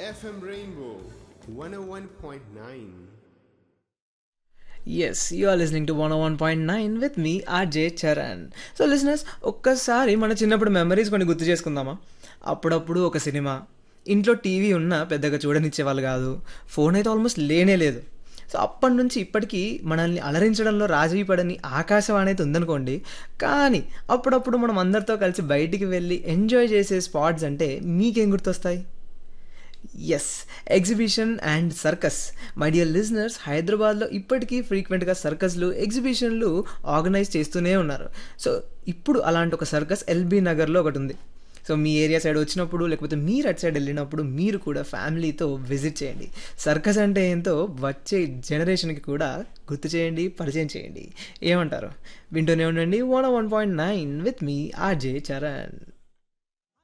FM Rainbow 101.9. Yes you are listening to one one point nine with me RJ Charan so listeners ఒక్కసారి మన చిన్నప్పుడు memories కొన్ని గుర్తు చేసుకుందామా అప్పుడప్పుడు ఒక సినిమా ఇంట్లో టీవీ ఉన్నా పెద్దగా చూడనిచ్చేవాళ్ళు కాదు ఫోన్ అయితే ఆల్మోస్ట్ లేనే లేదు సో అప్పటి నుంచి ఇప్పటికీ మనల్ని అలరించడంలో రాజీ పడని ఆకాశవాణి అయితే ఉందనుకోండి కానీ అప్పుడప్పుడు మనం అందరితో కలిసి బయటికి వెళ్ళి ఎంజాయ్ చేసే స్పాట్స్ అంటే మీకేం గుర్తొస్తాయి yes exhibition and circus my dear listeners హైదరాబాద్లో ఇప్పటికీ ఫ్రీక్వెంట్గా సర్కస్లు ఎగ్జిబిషన్లు ఆర్గనైజ్ చేస్తూనే ఉన్నారు సో ఇప్పుడు అలాంటి ఒక సర్కస్ ఎల్బీ నగర్లో ఒకటి ఉంది సో మీ ఏరియా సైడ్ వచ్చినప్పుడు లేకపోతే మీరు అటు సైడ్ వెళ్ళినప్పుడు మీరు కూడా ఫ్యామిలీతో విజిట్ చేయండి సర్కస్ అంటే ఏంటో వచ్చే జనరేషన్కి కూడా గుర్తు చేయండి పరిచయం చేయండి ఏమంటారు వింటూనే ఉండండి one one point nine with me RJ Charan